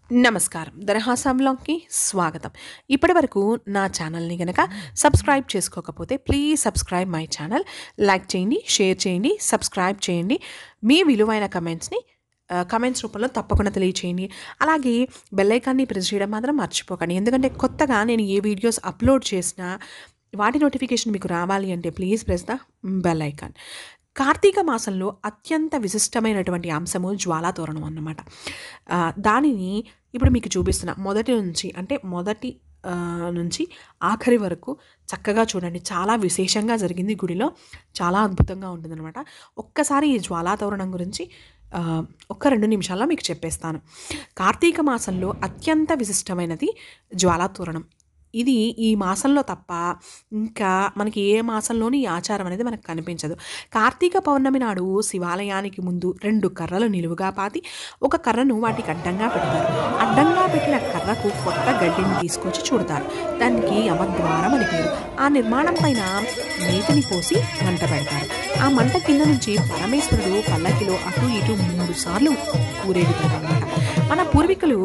నమస్కారం దరహాసా బ్లాగ్కి స్వాగతం ఇప్పటి వరకు నా ఛానల్ని కనుక సబ్స్క్రైబ్ చేసుకోకపోతే please subscribe my channel like చేయండి షేర్ చేయండి సబ్స్క్రైబ్ చేయండి మీ విలువైన కమెంట్స్ని కమెంట్స్ రూపంలో తప్పకుండా తెలియచేయండి అలాగే బెల్ ఐకాన్ని ప్రెస్ చేయడం మాత్రం మర్చిపోకండి ఎందుకంటే కొత్తగా నేను ఏ వీడియోస్ అప్లోడ్ చేసినా వాటి నోటిఫికేషన్ మీకు రావాలి అంటే please press the bell icon Karthika మాసంలో అత్యంత విశిష్టమైనటువంటి అంశము జ్వాలాతోరణం అన్నమాట ఆ, దానిని ఇప్పుడు మీకు చూపిస్తున్నా మొదటి నుంచి అంటే మొదటి ఆ, నుంచి ఆఖరి వరకు చక్కగా చూడండి చాలా విశేషంగా జరిగింది గుడిలో చాలా అద్భుతంగా ఉంటుందన్నమాట ఒక్కసారి ఈ జ్వాలాతోరణం గురించి ఆ, ఒక్క రెండు నిమిషాల్లో మీకు చెప్పేస్తాను కార్తీక మాసంలో అత్యంత విశిష్టమైనది జ్వాలాతోరణం ఇది ఈ మాసంలో తప్ప ఇంకా మనకి ఏ మాసంలోని ఈ ఆచారం అనేది మనకు కనిపించదు కార్తీక పౌర్ణమి నాడు శివాలయానికి ముందు రెండు కర్రలు నిలువుగా పాతి ఒక కర్రను వాటికి అడ్డంగా పెడతారు అడ్డంగా పెట్టిన కర్రకు కొత్త గడ్డిని తీసుకొచ్చి చూడతారు దానికి యమద్వారం అని పేరు ఆ నిర్మాణం పైన నేతిని పోసి మంట పెడతారు ఆ మంట కింద నుంచి పరమేశ్వరుడు పల్లకిలో అటు ఇటు మూడు సార్లు ఊరేగుతారు అన్నమాట మన పూర్వీకులు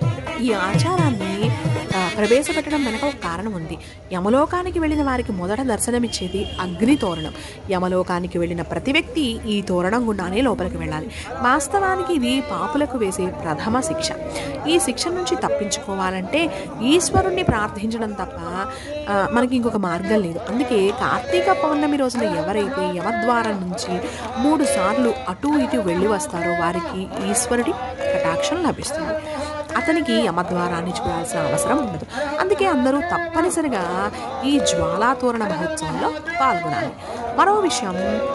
ఈ ఆచారాన్ని ఆ, ప్రవేశపెట్టడం వెనక ఒక కారణం ఉంది యమలోకానికి వెళ్ళిన వారికి మొదట దర్శనమిచ్చేది అగ్ని తోరణం యమలోకానికి వెళ్ళిన ప్రతి వ్యక్తి ఈ తోరణం గుండానే లోపలికి వెళ్ళాలి వాస్తవానికి ఇది పాపులకు వేసే ప్రథమ శిక్ష ఈ శిక్ష నుంచి తప్పించుకోవాలంటే ఈశ్వరుణ్ణి ప్రార్థించడం తప్ప ఆ, మనకి ఇంకొక మార్గం లేదు అందుకే కార్తీక పౌర్ణమి రోజున ఎవరైతే యమద్వారం నుంచి మూడు సార్లు అటు ఇటు వెళ్ళి వస్తారో వారికి ఈశ్వరుడి కటాక్షం లభిస్తుంది అతనికి యమద్వారాన్ని చూడాల్సిన అవసరం ఉండదు అందుకే అందరూ తప్పనిసరిగా ఈ జ్వాలాతోరణ మహోత్సవంలో పాల్గొనాలి మరో విషయం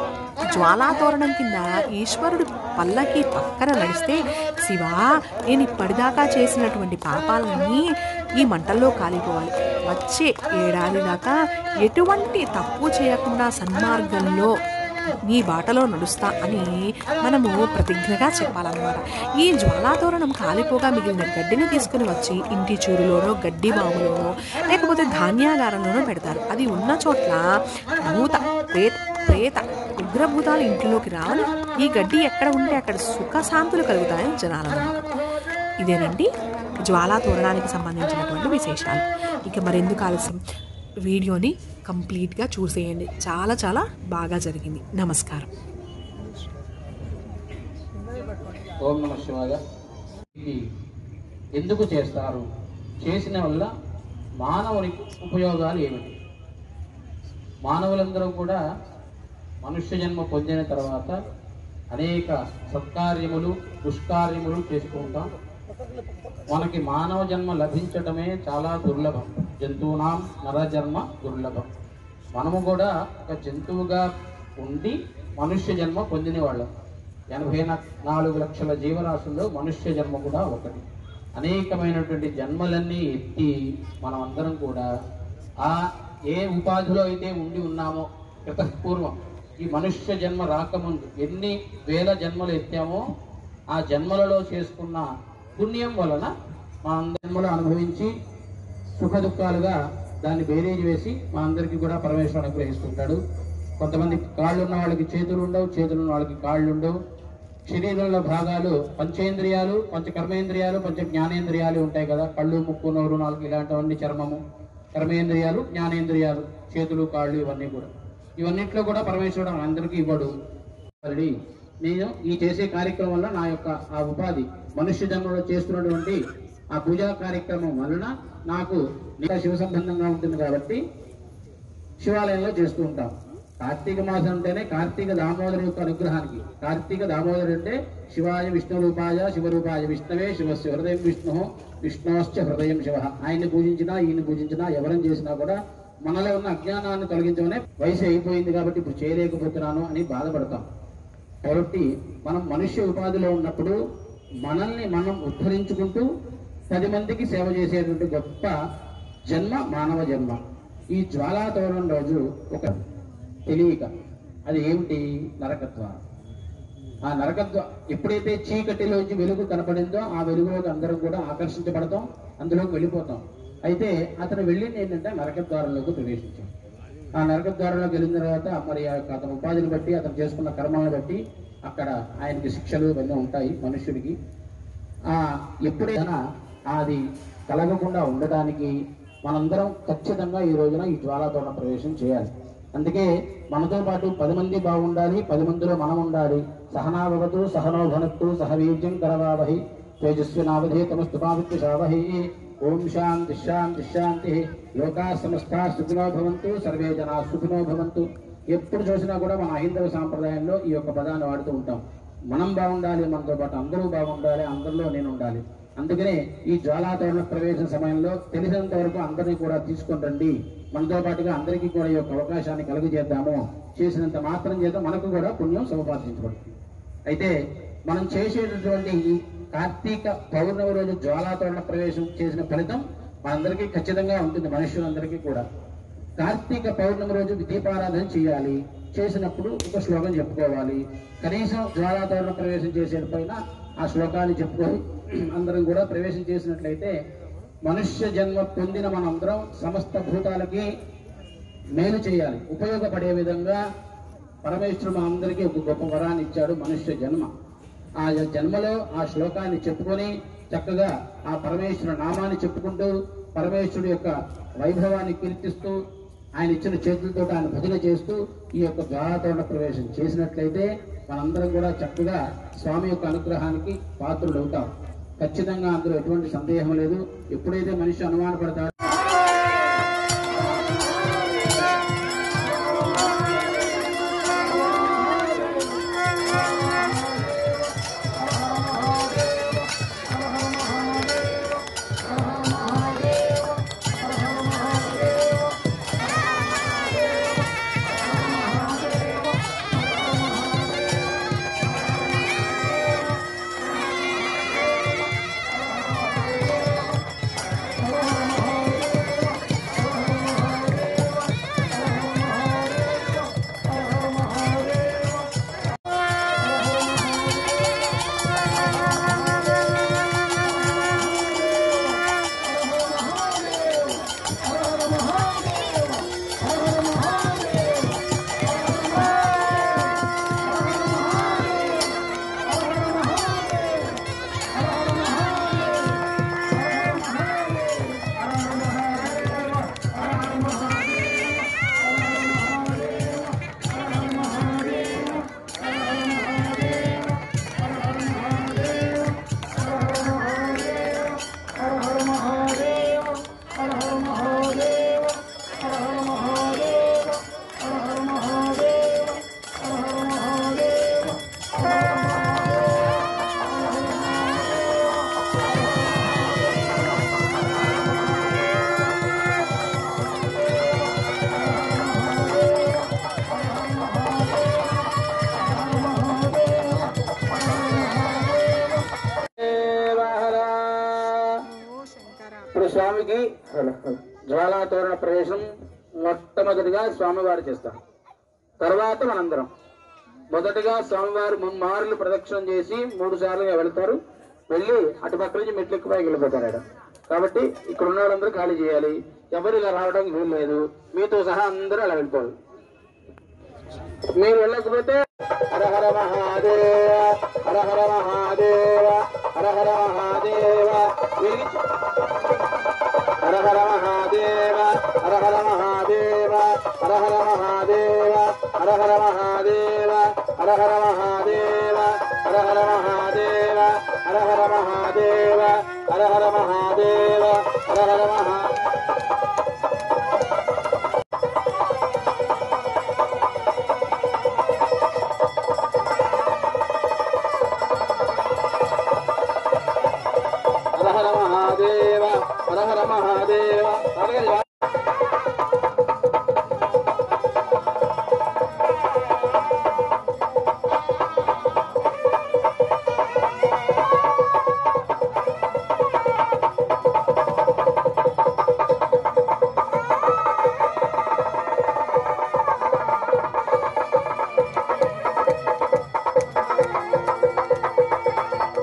జ్వాలాతోరణం కింద ఈశ్వరుడు పల్లకి పక్కన నడిస్తే శివా నేను ఇప్పటిదాకా చేసినటువంటి పాపాలన్నీ ఈ మంటల్లో కాలిపోవాలి వచ్చే ఏడాది దాకా ఎటువంటి తప్పు చేయకుండా సన్మార్గంలో నీ బాటలో నడుస్తా అని మనము ప్రతిజ్ఞగా చెప్పాలన్నమాట ఈ జ్వాలాతోరణం కాలిపోగా మిగిలిన గడ్డిని తీసుకుని వచ్చి ఇంటి చూరులోనో గడ్డి బాములోనో లేకపోతే ధాన్యాగారంలోనో పెడతారు అది ఉన్న చోట్ల భూత ప్రేత ప్రేత ఉగ్రభూతాలు ఇంటిలోకి రావని ఈ గడ్డి ఎక్కడ ఉంటే అక్కడ సుఖశాంతులు కలుగుతాయని జనాల నమ్మకం ఇదేనండి జ్వాలా తోరణానికి సంబంధించినటువంటి విశేషాలు ఇక మరెందుకు ఆలస్యం వీడియోని కంప్లీట్గా చూసేయండి చాలా చాలా బాగా జరిగింది నమస్కారం ఓం నమ శివాయ ఇది ఎందుకు చేస్తారు చేసిన వల్ల మానవునికి ఉపయోగాలు ఏమిటి మానవులందరూ కూడా మనుష్య జన్మ పొందిన తర్వాత అనేక సత్కార్యములు దుష్కార్యములు చేస్తూ ఉంటాం మనకి మానవ జన్మ లభించటమే చాలా దుర్లభం జంతువునాం నరజన్మ దుర్లభం మనము కూడా ఒక జంతువుగా ఉండి మనుష్య జన్మ పొందిన వాళ్ళం ఎనభై నా- నాలుగు లక్షల జీవరాశుల్లో మనుష్య జన్మ కూడా ఒకటి అనేకమైనటువంటి జన్మలన్నీ ఎత్తి మనం అందరం కూడా ఆ ఏ ఉపాధిలో అయితే ఉండి ఉన్నామో పూర్వం ఈ మనుష్య జన్మ రాకముందు ఎన్ని వేల జన్మలు ఎత్తామో ఆ జన్మలలో చేసుకున్న పుణ్యం వలన మా జన్మలు అనుభవించి సుఖ దుఃఖాలుగా దాన్ని బేరేజ్ వేసి మా అందరికీ కూడా పరమేశ్వరుడు అనుగ్రహిస్తుంటాడు కొంతమంది కాళ్ళు ఉన్న వాళ్ళకి చేతులు ఉండవు చేతులు ఉన్న వాళ్ళకి కాళ్ళు ఉండవు శరీరంలో భాగాలు పంచేంద్రియాలు పంచ కర్మేంద్రియాలు పంచ జ్ఞానేంద్రియాలు ఉంటాయి కదా కళ్ళు ముక్కు నోరు నాలుగు ఇలాంటివన్నీ చర్మము కర్మేంద్రియాలు జ్ఞానేంద్రియాలు చేతులు కాళ్ళు ఇవన్నీ కూడా ఇవన్నిట్లో కూడా పరమేశ్వరుడు అందరికీ ఇవ్వడు ఆల్రెడీ నేను ఈ చేసే కార్యక్రమం వల్ల నా యొక్క ఆ ఉపాధి మనుష్య జన్మలో చేస్తున్నటువంటి ఆ పూజా కార్యక్రమం వలన నాకు ఇంకా శివ సంబంధంగా ఉంటుంది కాబట్టి శివాలయంలో చేస్తూ ఉంటాం కార్తీక మాసం అంటేనే కార్తీక దామోదరు యొక్క అనుగ్రహానికి కార్తీక దామోదరు అంటే శివాయ విష్ణు రూపాయ శివరూపాయ విష్ణవే శివస్య హృదయం విష్ణు విష్ణోశ్చ హృదయం శివ ఆయన్ని పూజించినా ఈయన్ని పూజించినా ఎవరిని చేసినా కూడా మనలో ఉన్న అజ్ఞానాన్ని తొలగించమనే వయసు అయిపోయింది కాబట్టి ఇప్పుడు చేయలేకపోతున్నాను అని బాధపడతాం కాబట్టి మనం మనుష్య ఉపాధిలో ఉన్నప్పుడు మనల్ని మనం ఉద్ధరించుకుంటూ పది మందికి సేవ చేసేటువంటి గొప్ప జన్మ మానవ జన్మ ఈ జ్వాలాతోరణం రోజు ఒక తెలియక అది ఏమిటి నరకత్వం ఆ నరకత్వ ఎప్పుడైతే చీకటిలోంచి వెలుగు కనపడిందో ఆ వెలుగులోకి అందరం కూడా ఆకర్షించబడతాం అందులోకి వెళ్ళిపోతాం అయితే అతను వెళ్ళింది ఏంటంటే నరకద్వారంలోకి ప్రవేశించాం ఆ నరకద్వారంలోకి వెళ్ళిన తర్వాత మరి ఆ యొక్క అతని ఉపాధిని బట్టి అతను చేసుకున్న కర్మలను బట్టి అక్కడ ఆయనకి శిక్షలు ఇవన్నీ ఉంటాయి మనుష్యుడికి ఆ, ఎప్పుడైనా అది కలగకుండా ఉండటానికి మనందరం ఖచ్చితంగా ఈ రోజున ఈ జ్వాలాతోరణ ప్రవేశం చేయాలి అందుకే మనతో పాటు పది మంది బాగుండాలి పది మందిలో మనం ఉండాలి సహనాభవతు సహనో భనత్తు సహవీర్యం కరవావహి తేజస్వినావధేతమస్తుపావిత్షావహి ఓం శాంతి శాంతి శాంతి లోకా సమస్త సుఖినో భవంతు సర్వే జనా సుఖినో భవంతు ఎప్పుడు చూసినా కూడా మన హైందవ సాంప్రదాయంలో ఈ యొక్క పదాన్ని వాడుతూ ఉంటాం మనం బాగుండాలి మనతో పాటు అందరూ బాగుండాలి అందరిలో నేను ఉండాలి అందుకనే ఈ జ్వాలాతోరణ ప్రవేశం సమయంలో తెలిసినంత వరకు అందరినీ కూడా తీసుకొని రండి మనతో పాటుగా అందరికీ కూడా ఈ యొక్క అవకాశాన్ని కలుగజేద్దాము చేసినంత మాత్రం చేత మనకు కూడా పుణ్యం సముపార్జించబడుతుంది అయితే మనం చేసేటటువంటి ఈ కార్తీక పౌర్ణమి రోజు జ్వాలాతోరణ ప్రవేశం చేసిన ఫలితం మనందరికీ ఖచ్చితంగా ఉంటుంది మనుషులందరికీ కూడా కార్తీక పౌర్ణమి రోజు దీపారాధన చేయాలి చేసినప్పుడు ఒక శ్లోకం చెప్పుకోవాలి కనీసం జ్వాలాతోరణ ప్రవేశం చేసే పైన ఆ శ్లోకాన్ని చెప్పుకొని అందరం కూడా ప్రవేశం చేసినట్లయితే మనుష్య జన్మ పొందిన మనందరం సమస్త భూతాలకి మేలు చేయాలి ఉపయోగపడే విధంగా పరమేశ్వరుడు మా అందరికీ ఒక గొప్ప వరాన్ని ఇచ్చాడు మనుష్య జన్మ ఆ జన్మలో ఆ శ్లోకాన్ని చెప్పుకొని చక్కగా ఆ పరమేశ్వర నామాన్ని చెప్పుకుంటూ పరమేశ్వరుడు యొక్క వైభవాన్ని కీర్తిస్తూ ఆయన ఇచ్చిన చేతులతో ఆయన భజన చేస్తూ ఈ యొక్క ద్వారతోరణ ప్రవేశం చేసినట్లయితే మనందరం కూడా చక్కగా స్వామి యొక్క అనుగ్రహానికి పాత్రులు అవుతాం ఖచ్చితంగా అందులో ఎటువంటి సందేహం లేదు ఎప్పుడైతే మనిషి అనుమానపడతాడో ఇప్పుడు స్వామికి జ్వాలాతోరణ ప్రవేశం మొట్టమొదటిగా స్వామివారు చేస్తారు తర్వాత మనందరం మొదటగా స్వామివారు ముమ్మారులు ప్రదక్షిణం చేసి మూడు సార్లుగా వెళ్తారు వెళ్ళి అటు పక్క నుంచి మెట్లెక్కి పైకి వెళ్ళిపోతారు ఆడ కాబట్టి ఇక్కడ ఉన్న వాళ్ళందరూ ఖాళీ చేయాలి ఎవరు ఇలా రావడానికి వీలు లేదు మీతో సహా అందరూ అలా వెళ్ళిపోవాలి మీరు వెళ్ళకపోతే హర హర మహాదేవ హర హర మహాదేవ హర హర మహాదేవ వెలిగించు. హర హర మహాదేవ హర హర మహాదేవ హర హర మహాదేవ హర హర మహాదేవ హర హర మహాదేవ హర హర మహాదేవ హర హర మహాదేవ హర హర మహాదేవ హర హర మహా హర హర మహాదేవ హర హర మహాదేవ అడగండి.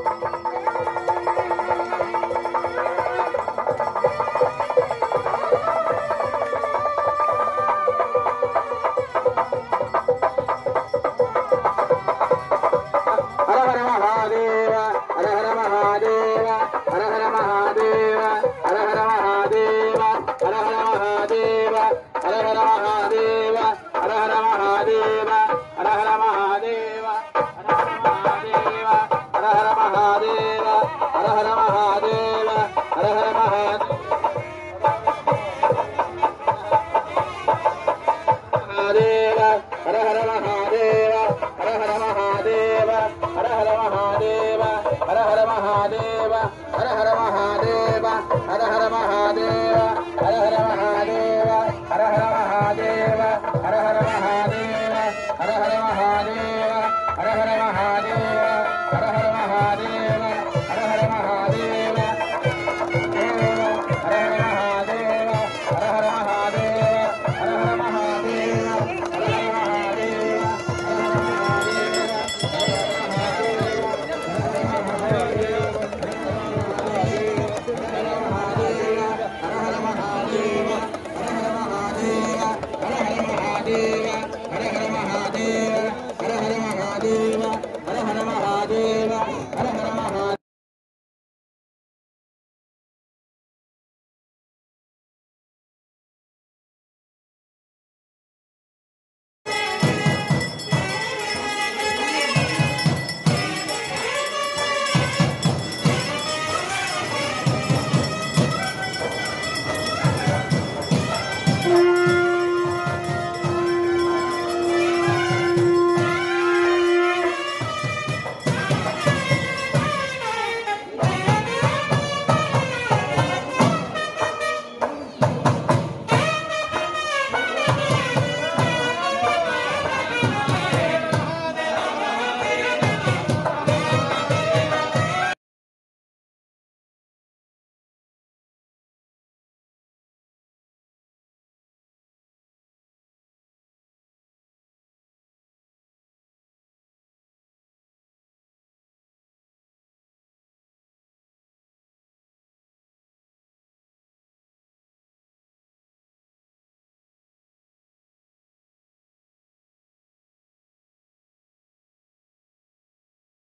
హర మహాదేవ